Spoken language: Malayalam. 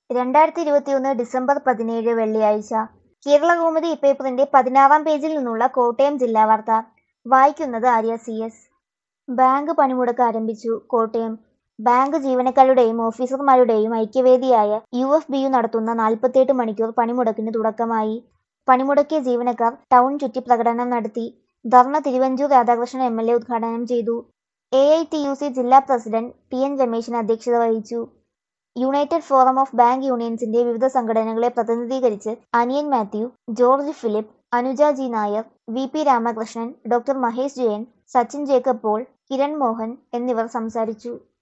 രണ്ടായിരത്തി ഇരുപത്തിയൊന്ന് ഡിസംബർ പതിനേഴ് വെള്ളിയാഴ്ച കേരളകൗമുദി പേപ്പറിന്റെ പതിനാറാം പേജിൽ നിന്നുള്ള കോട്ടയം ജില്ലാ വാർത്ത വായിക്കുന്നത് ആര്യ സി എസ് ബാങ്ക് പണിമുടക്ക് ആരംഭിച്ചു കോട്ടയം ബാങ്ക് ജീവനക്കാരുടെയും ഓഫീസർമാരുടെയും ഐക്യവേദിയായ യു എഫ് ബി യു നടത്തുന്ന നാൽപ്പത്തിയെട്ട് മണിക്കൂർ പണിമുടക്കിന് തുടക്കമായി പണിമുടക്കിയ ജീവനക്കാർ ടൗൺ ചുറ്റി പ്രകടനം നടത്തി dharna Thiruvanchoor Radhakrishnan M L A ഉദ്ഘാടനം ചെയ്തു A I T U C ജില്ലാ പ്രസിഡന്റ് പി എൻ രമേശൻ അധ്യക്ഷത വഹിച്ചു യുണൈറ്റഡ് ഫോറം ഓഫ് ബാങ്ക് യൂണിയൻസിന്റെ വിവിധ സംഘടനകളെ പ്രതിനിധീകരിച്ച് Aniyan Mathew George Philip Anuja G Nair V P Ramakrishnan doctor Mahesh Jayan Sachin Jacob Paul Kiran Mohan എന്നിവർ സംസാരിച്ചു